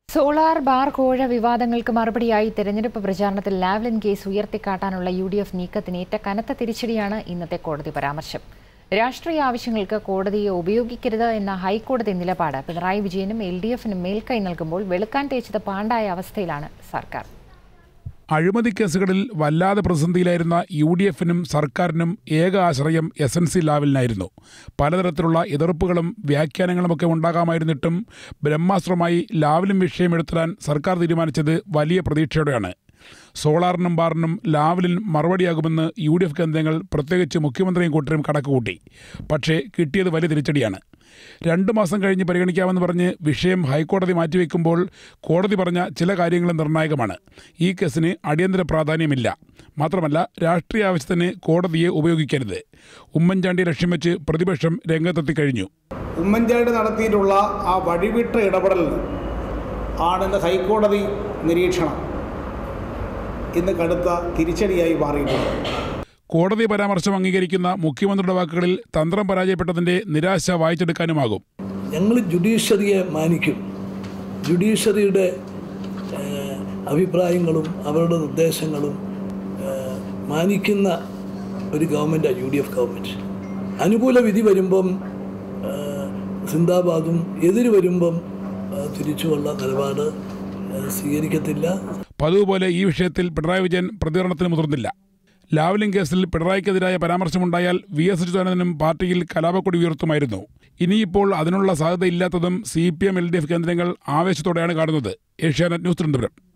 solar bar കോഴ വിവാദങ്ങൾക്ക് മറുപടിയായി തെരഞ്ഞെടുപ്പ് പ്രചാരണത്തിൽ ലാവ്ലിൻ കേസ് ഉയർത്തിക്കാട്ടാനുള്ള യു ഡി എഫ് നീക്കത്തിനേറ്റ കനത്ത തിരിച്ചടിയാണ് ഇന്നത്തെ കോടതി പരാമർശം രാഷ്ട്രീയ ആവശ്യങ്ങൾക്ക് കോടതിയെ ഉപയോഗിക്കരുത് എന്ന ഹൈക്കോടതി നിലപാട് പിണറായി വിജയനും എൽ ഡി എഫിനും മേൽക്കൈ നൽകുമ്പോൾ വെളുക്കാൻ തേച്ചത് പാണ്ടായ അവസ്ഥയിലാണ് സർക്കാർ അഴിമതി കേസുകളിൽ വല്ലാതെ പ്രതിസന്ധിയിലായിരുന്ന യു ഡി എഫിനും സർക്കാരിനും ഏക ആശ്രയം എസ് എൻ സി ലാവലിനായിരുന്നു പലതരത്തിലുള്ള എതിർപ്പുകളും വ്യാഖ്യാനങ്ങളുമൊക്കെ ഉണ്ടാകാമായിരുന്നിട്ടും ബ്രഹ്മാസ്ത്രമായി ലാവലും വിഷയം എടുത്തിടാൻ സർക്കാർ തീരുമാനിച്ചത് വലിയ പ്രതീക്ഷയോടെയാണ് സോളാറിനും ബാറിനും ലാവലിൻ മറുപടിയാകുമെന്ന് യു ഡി എഫ് കേന്ദ്രങ്ങൾ പ്രത്യേകിച്ച് മുഖ്യമന്ത്രിയും കൂട്ടരും കണക്കുകൂട്ടി പക്ഷേ കിട്ടിയത് വലിയ തിരിച്ചടിയാണ് രണ്ടു മാസം കഴിഞ്ഞ് പരിഗണിക്കാമെന്ന് പറഞ്ഞ് വിഷയം ഹൈക്കോടതി മാറ്റിവെക്കുമ്പോൾ കോടതി പറഞ്ഞ ചില കാര്യങ്ങൾ നിർണായകമാണ് ഈ കേസിന് അടിയന്തര പ്രാധാന്യമില്ല മാത്രമല്ല രാഷ്ട്രീയ ആവശ്യത്തിന് കോടതിയെ ഉപയോഗിക്കരുത് ഉമ്മൻചാണ്ടി ലക്ഷ്യം വെച്ച് പ്രതിപക്ഷം രംഗത്തെത്തിക്കഴിഞ്ഞു ഉമ്മൻചാണ്ടി നടത്തിയിട്ടുള്ള ആ വഴിവിട്ട ഇടപെടലിന് ആണ് ഇന്ന് ഹൈക്കോടതി നിരീക്ഷണം ഇന്ന് കടുത്ത തിരിച്ചടിയായി മാറിയിട്ടുണ്ട് കോടതി പരാമർശം അംഗീകരിക്കുന്ന മുഖ്യമന്ത്രിയുടെ വാക്കുകളിൽ തന്ത്രം പരാജയപ്പെട്ടതിന്റെ നിരാശ വായിച്ചെടുക്കാനുമാകും ഞങ്ങൾ ജുഡീഷ്യറിയെ മാനിക്കും ജുഡീഷ്യറിയുടെ ഏഹ്, അഭിപ്രായങ്ങളും അവരുടെ നിർദ്ദേശങ്ങളും ഏഹ്, മാനിക്കുന്ന ഒരു ഗവൺമെൻറ്റാണ് യു ഡി എഫ് ഗവൺമെൻറ് അനുകൂല വിധി വരുമ്പം ഏഹ്, സിന്ദാബാദും എതിര് വരുമ്പം ഏഹ്, തിരിച്ചുള്ള നിലപാട് ഏഹ്, സ്വീകരിക്കത്തില്ല പതിവ് പോലെ ഈ വിഷയത്തിൽ പിണറായി വിജയൻ പ്രതികരണത്തിന് മുതിർന്നില്ല ലാവ്ലിൻ കേസിൽ പിണറായിക്കെതിരായ പരാമർശമുണ്ടായാൽ വി എസ് അച്യുതാനന്ദനും പാർട്ടിയിൽ കലാപക്കൊടി ഉയർത്തുമായിരുന്നു ഇനിയിപ്പോൾ അതിനുള്ള സാധ്യതയില്ലാത്തതും C P M L D F കേന്ദ്രങ്ങൾ ആവേശത്തോടെയാണ് കാണുന്നത് ഏഷ്യാനെറ്റ് ന്യൂസ് തിരുവനന്തപുരം